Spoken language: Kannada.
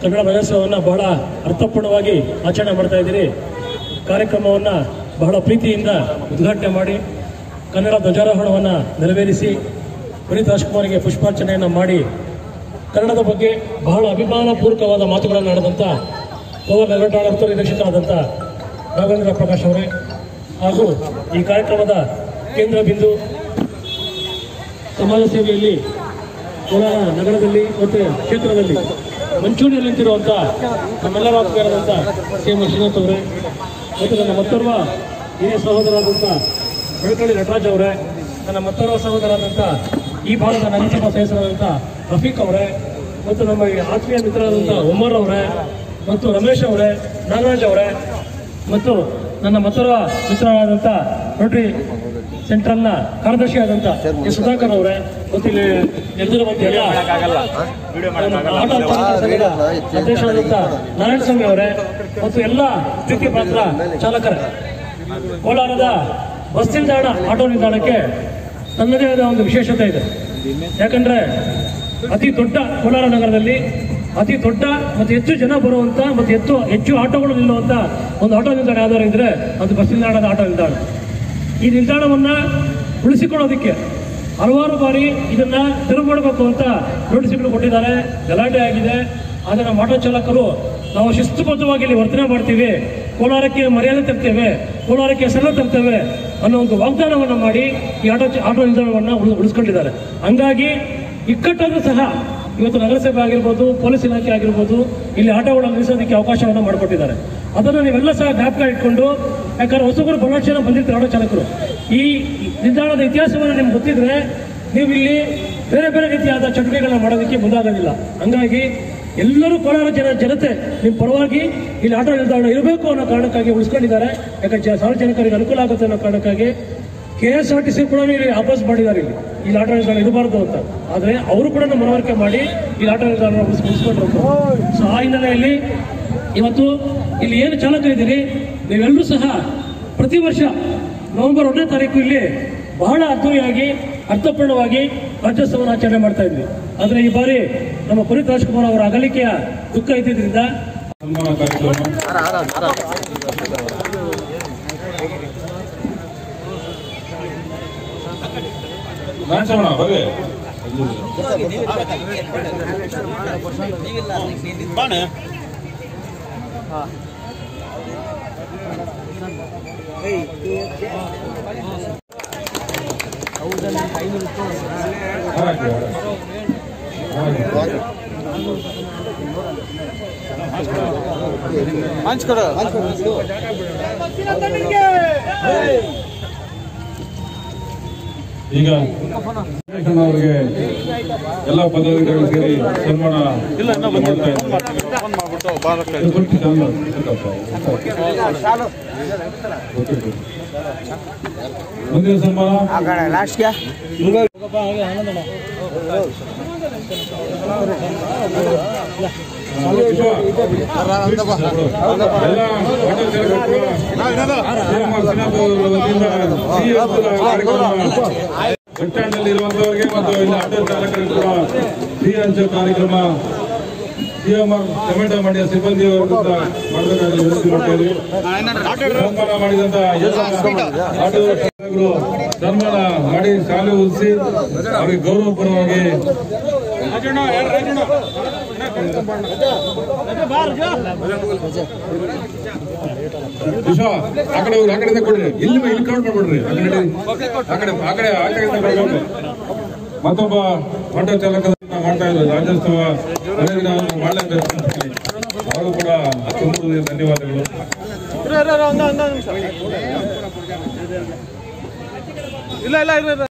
ಕನ್ನಡ ರಾಜ್ಯೋತ್ಸವವನ್ನು ಬಹಳ ಅರ್ಥಪೂರ್ಣವಾಗಿ ಆಚರಣೆ ಮಾಡ್ತಾ ಇದ್ದೀರಿ ಕಾರ್ಯಕ್ರಮವನ್ನು ಬಹಳ ಪ್ರೀತಿಯಿಂದ ಉದ್ಘಾಟನೆ ಮಾಡಿ ಕನ್ನಡ ಧ್ವಜಾರೋಹಣವನ್ನು ನೆರವೇರಿಸಿ ಪುನೀತ್ ರಾಜ್ಕುಮಾರ್ಗೆ ಪುಷ್ಪಾರ್ಚನೆಯನ್ನು ಮಾಡಿ ಕನ್ನಡದ ಬಗ್ಗೆ ಬಹಳ ಅಭಿಮಾನಪೂರ್ವಕವಾದ ಮಾತುಗಳನ್ನು ಆಡಿದಂಥ ಕೋವರ್ ನೆರಟಾಳರ್ತ ನಿರೀಕ್ಷಕರಾದಂಥ ರಾಘವೇಂದ್ರ ಪ್ರಕಾಶ್ ಅವರೇ ಹಾಗೂ ಈ ಕಾರ್ಯಕ್ರಮದ ಕೇಂದ್ರ ಬಿಂದು ಸಮಾಜ ಸೇವೆಯಲ್ಲಿ ಕೋಲಾರ ನಗರದಲ್ಲಿ ಮತ್ತು ಕ್ಷೇತ್ರದಲ್ಲಿ ಮಂಚೂಣಿಯಲ್ಲಿ ನಿಂತಿರುವಂಥ ನಮ್ಮೆಲ್ಲರ ಆತ್ಮೀಯರಾದಂಥ ಸಿ ಎಂ ಶ್ರೀನಾಥ್ ಅವರೇ ಮತ್ತು ನನ್ನ ಮತ್ತೋರ್ವ ಹಿರಿಯ ಸಹೋದರಾದಂಥ ಬೆಳಕಳ್ಳಿ ನಟರಾಜ್ ಅವರೇ ನನ್ನ ಮತ್ತೋರ್ವ ಸಹೋದರಾದಂಥ ಈ ಭಾಗದ ನಗರಸಭಾ ಸದಸ್ಯರಾದಂಥ ರಫೀಕ್ ಅವರೇ ಮತ್ತು ನಮ್ಮ ಈ ಆತ್ಮೀಯ ಮಿತ್ರರಾದಂಥ ಉಮರ್ ಅವರೇ ಮತ್ತು ರಮೇಶ್ ಅವರೇ ನಾಗರಾಜ್ ಅವರೇ ಮತ್ತು ನನ್ನ ಮತ್ತೋರ್ವ ಮಿತ್ರರಾದಂಥ ರೋಟರಿ ಸೆಂಟ್ರಲ್ನ ಕಾರ್ಯದರ್ಶಿ ಆದಂಥ ಎಸ್ ಸುಧಾಕರ್ ಅವರೇ ಮತ್ತು ಇಲ್ಲಿ ನೆರೆದಿರುವಂತ ಎಲ್ಲ ಆಟೋ ಚಾಲಕರ ಸಂಘದ ಅಧ್ಯಕ್ಷರಾದಂಥ ನಾರಾಯಣ ಸ್ವಾಮಿ ಅವರೇ ಮತ್ತು ಎಲ್ಲ ಪ್ರೀತಿ ಪಾತ್ರ ಚಾಲಕರೇ ಕೋಲಾರದ ಬಸ್ ನಿಲ್ದಾಣ ಆಟೋ ನಿಲ್ದಾಣಕ್ಕೆ ತನ್ನದೇ ಆದ ಒಂದು ವಿಶೇಷತೆ ಇದೆ ಯಾಕಂದ್ರೆ ಅತಿ ದೊಡ್ಡ ಕೋಲಾರ ನಗರದಲ್ಲಿ ಅತಿ ದೊಡ್ಡ ಮತ್ತು ಹೆಚ್ಚು ಜನ ಬರುವಂತ ಮತ್ತು ಹೆಚ್ಚು ಹೆಚ್ಚು ಆಟೋಗಳು ನಿಲ್ಲುವಂತ ಒಂದು ಆಟೋ ನಿಲ್ದಾಣ ಯಾವ್ದಾದ್ರು ಇದ್ರೆ ಅದು ಬಸ್ ನಿಲ್ದಾಣದ ಆಟೋ ನಿಲ್ದಾಣ ಈ ನಿಲ್ದಾಣವನ್ನ ಉಳಿಸಿಕೊಳ್ಳೋದಕ್ಕೆ ಹಲವಾರು ಬಾರಿ ಇದನ್ನ ತೆರವು ಮಾಡಬೇಕು ಅಂತ ನೋಟಿಸ್ಗಳು ಕೊಟ್ಟಿದ್ದಾರೆ ಗಲಾಟೆ ಆಗಿದೆ ಆದರೆ ನಮ್ಮ ಆಟೋ ಚಾಲಕರು ನಾವು ಶಿಸ್ತುಬದ್ಧವಾಗಿ ಇಲ್ಲಿ ವರ್ತನೆ ಮಾಡ್ತೀವಿ ಕೋಲಾರಕ್ಕೆ ಮರ್ಯಾದೆ ತರ್ತೇವೆ ಕೋಲಾರಕ್ಕೆ ಹೆಸರು ತರ್ತೇವೆ ಅನ್ನೋ ಒಂದು ವಾಗ್ದಾನವನ್ನು ಮಾಡಿ ಈ ಆಟೋ ಆಟೋ ನಿಲ್ದಾಣವನ್ನು ಉಳಿ- ಉಳಿಸ್ಕೊಂಡಿದ್ದಾರೆ ಹಂಗಾಗಿ ಇಕ್ಕಟ್ಟಾದ್ರೂ ಸಹ ಇವತ್ತು ನಗರಸಭೆ ಆಗಿರ್ಬೋದು ಪೊಲೀಸ್ ಇಲಾಖೆ ಆಗಿರ್ಬೋದು ಇಲ್ಲಿ ಆಟೋಗಳನ್ನು ನಿಲ್ಲಿಸೋದಕ್ಕೆ ಅವಕಾಶವನ್ನು ಮಾಡಿಕೊಟ್ಟಿದ್ದಾರೆ ಅದನ್ನು ನೀವೆಲ್ಲ ಸಹ ಜ್ಞಾಪಕ ಇಟ್ಕೊಂಡು ಯಾಕಂದ್ರೆ ಹೊಸಬರು ಬಹಳಷ್ಟು ಜನ ಬಂದಿರ್ತಾರೆ ಆಟೋ ಚಾಲಕರು ಈ ನಿಲ್ದಾಣದ ಇತಿಹಾಸವನ್ನು ನಿಮ್ಗೆ ಗೊತ್ತಿದ್ರೆ ನೀವು ಇಲ್ಲಿ ಬೇರೆ ಬೇರೆ ರೀತಿಯಾದ ಚಟುವಟಿಕೆಗಳನ್ನ ಮಾಡೋದಕ್ಕೆ ಮುಂದಾಗೋದಿಲ್ಲ ಹಂಗಾಗಿ ಎಲ್ಲರೂ ಕೋಲಾರ ಜನ ಜನತೆ ನಿಮ್ಮ ಪರವಾಗಿ ಇಲ್ಲಿ ಆಟೋ ನಿಲ್ದಾಣ ಇರಬೇಕು ಅನ್ನೋ ಕಾರಣಕ್ಕಾಗಿ ಉಳಿಸ್ಕೊಂಡಿದ್ದಾರೆ ಯಾಕಂದ್ರೆ ಜ- ಸಾರ್ವಜನಿಕರಿಗೆ ಅನುಕೂಲ ಆಗುತ್ತೆ ಅನ್ನೋ ಕಾರಣಕ್ಕಾಗಿ K S R T C ಕೂಡ ಇಲ್ಲಿ ಅಪೋಸ್ ಮಾಡಿದ್ದಾರೆ ಇಲ್ಲಿ ಇಲ್ಲಿ ಆಟೋ ನಿಲ್ದಾಣ ಇರಬಾರ್ದು ಅಂತ ಆದರೆ ಅವರು ಕೂಡ ಮನವರಿಕೆ ಮಾಡಿ ಇಲ್ಲಿ ಆಟೋ ನಿಲ್ದಾಣ ಉಳಿಸ್ಕೊಂಡ್ರು ಸೊ ಆ ಹಿನ್ನೆಲೆಯಲ್ಲಿ ಇವತ್ತು ಇಲ್ಲಿ ಏನು ಚಾಲಕರಿದ್ದೀರಿ ನೀವೆಲ್ಲರೂ ಸಹ ಪ್ರತಿ ವರ್ಷ ನವೆಂಬರ್ ಒಂದನೇ ತಾರೀಕು ಇಲ್ಲಿ ಬಹಳ ಅದ್ದೂರಿಯಾಗಿ ಅರ್ಥಪೂರ್ಣವಾಗಿ ರಾಜ್ಯೋತ್ಸವವನ್ನು ಆಚರಣೆ ಮಾಡ್ತಾ ಇದ್ವಿ ಆದರೆ ಈ ಬಾರಿ ನಮ್ಮ ಪುನೀತ್ ರಾಜ್ಕುಮಾರ್ ಅವರ ಅಗಲಿಕೆಯ ದುಃಖ ಇದ್ದಿದ್ದರಿಂದ ಸನ್ಮಾನ ಕಾರ್ಯಕ್ರಮ ನಾಚೋಣ ಬರ್ರಿ ಹಾಗೆ, ಹಾಗೆ. ಈಗ ಕೃಷ್ಣನ್ ಅವರಿಗೆ ಎಲ್ಲ ಪದಾಧಿಕಾರಿಗಳು ಸೇರಿ ಸನ್ಮಾನ ಮಾಡ್ತಾ ಇದ್ದಾರೆ. ಇದು ಸ್ವಲ್ಪ ಶಾಲು ಇರ್ತಪ್ಪ. ಓಕೆ. ಮುಂದಿನ ಸನ್ಮಾನ ವಿಶ್ವ. ಎಲ್ಲ ಆಟೋ ಚಾಲಕರು ಶ್ರೀನಿವಾಸ ಸಿನ್ಹಾಪ್ ಅವರ ವತಿಯಿಂದ ಸಿಹಿ ಹಂಚುವ ಕಾರ್ಯಕ್ರಮ ಬಸ್ ಸ್ಟ್ಯಾಂಡ್ ಇರುವಂತವರಿಗೆ ಮತ್ತು ಇಲ್ಲಿ ಆಟೋ ಚಾಲಕರಿಗೆ ಕೂಡ ಸಿಹಿ ಹಂಚುವ ಕಾರ್ಯಕ್ರಮ ಸಿಎಂಆರ್ ಟೊಮೆಟೊ ಮಂಡಿಯ ಸಿಬ್ಬಂದಿ ಅವರಿಂದ ಮಾಡಬೇಕಾಗಿ ವಿನಂತಿ ಮಾಡ್ತಾ ಇದ್ವಿ ಸನ್ಮಾನ ಮಾಡಿದಂತ ಎಲ್ಲ ಆಟೋ ಚಾಲಕರು ಸನ್ಮಾನ ಮಾಡಿ ಶಾಲೆ ಉದಿಸಿ ಅವರಿಗೆ ಗೌರವಪೂರ್ವವಾಗಿ ವಿಶ್ವ ಆ ಕಡೆ ಹೋಗ್ರಿ, ಆ ಕಡೆಯಿಂದ ಕೊಡ್ರಿ ಇಲ್ಲಿ ಇಲ್ಲಿ ಕೌಂಟ್ ಮಾಡ್ಬಿಡ್ರಿ ಆ ಕಡೆ ಆ ಕಡೆ ಆ ಕಡೆ ಆ ಕಡೆಯಿಂದ ಬರ್ಬೇಕು ಮತ್ತೊಬ್ಬ ಆಟೋ ಚಾಲಕ ಮಾಡ್ತಾ ಇದ್ರು ರಾಜ್ಯೋತ್ಸವ ಅದೇ ದಿನ ಅವ್ರು ಮಾಡ್ಲೇಬೇಕು ಅಂತ ಹೇಳಿ. ಅವರು ಕೂಡ ತುಂಬ ಧನ್ಯವಾದಗಳು ಇಲ್ಲ ಇಲ್ಲ ಇಲ್ಲ